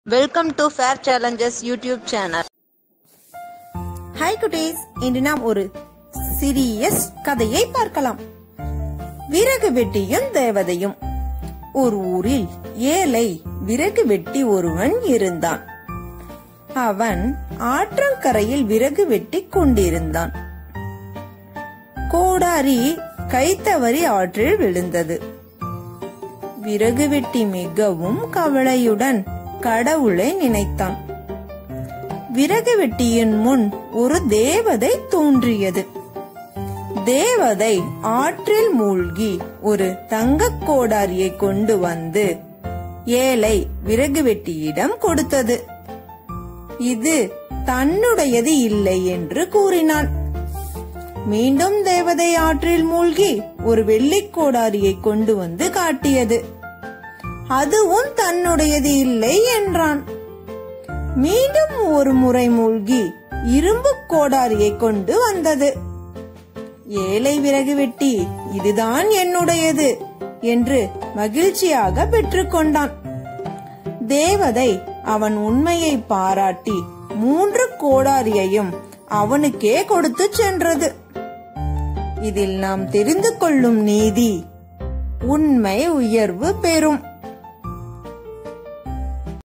welcome to fair challenges YouTube channel hi குட்டீஸ் இன்று நாம் ஒரு சிறிய கதையை பார்க்கலாம் விறகு வெட்டியும் தேவதையும் ஒரு ஊரில் ஏழை விறகு வெட்டி ஒருவன் இருந்தான் அவன் ஆற்றங்கரையில் விறகு வெட்டி கொண்டிருந்தான் கோடாரி கைத்தவறி ஆற்றில் விழுந்தது விறகு வெட்டி மிகவும் கவலையுடன் கடவுளை நினைத்தான் விறகு வெட்டியின் முன் ஒரு தேவதை தோன்றியது தேவதை ஆற்றில் மூழ்கி ஒரு தங்கக் கோடாரியை கொண்டு வந்து ஏழை விறகு வெட்டியிடம் கொடுத்தது இது தன்னுடையது இல்லை என்று கூறினான் மீண்டும் தேவதை ஆற்றில் மூழ்கி ஒரு வெள்ளிக் கோடாரியை கொண்டு வந்து காட்டியது அதுவும் தன்னுடையது இல்லை என்றான் மீண்டும் ஒரு முறை மூழ்கி இரும்பு கோடாரியை கொண்டு வந்தது ஏழை விறகு வெட்டி இதுதான் என்னுடையது என்று மகிழ்ச்சியாக பெற்றுக்கொண்டான் தேவதை அவன் உண்மையை பாராட்டி மூன்று கோடாரியையும் அவனுக்கே கொடுத்து சென்றது இதில் நாம் தெரிந்து கொள்ளும் நீதி உண்மை உயர்வு பெறும்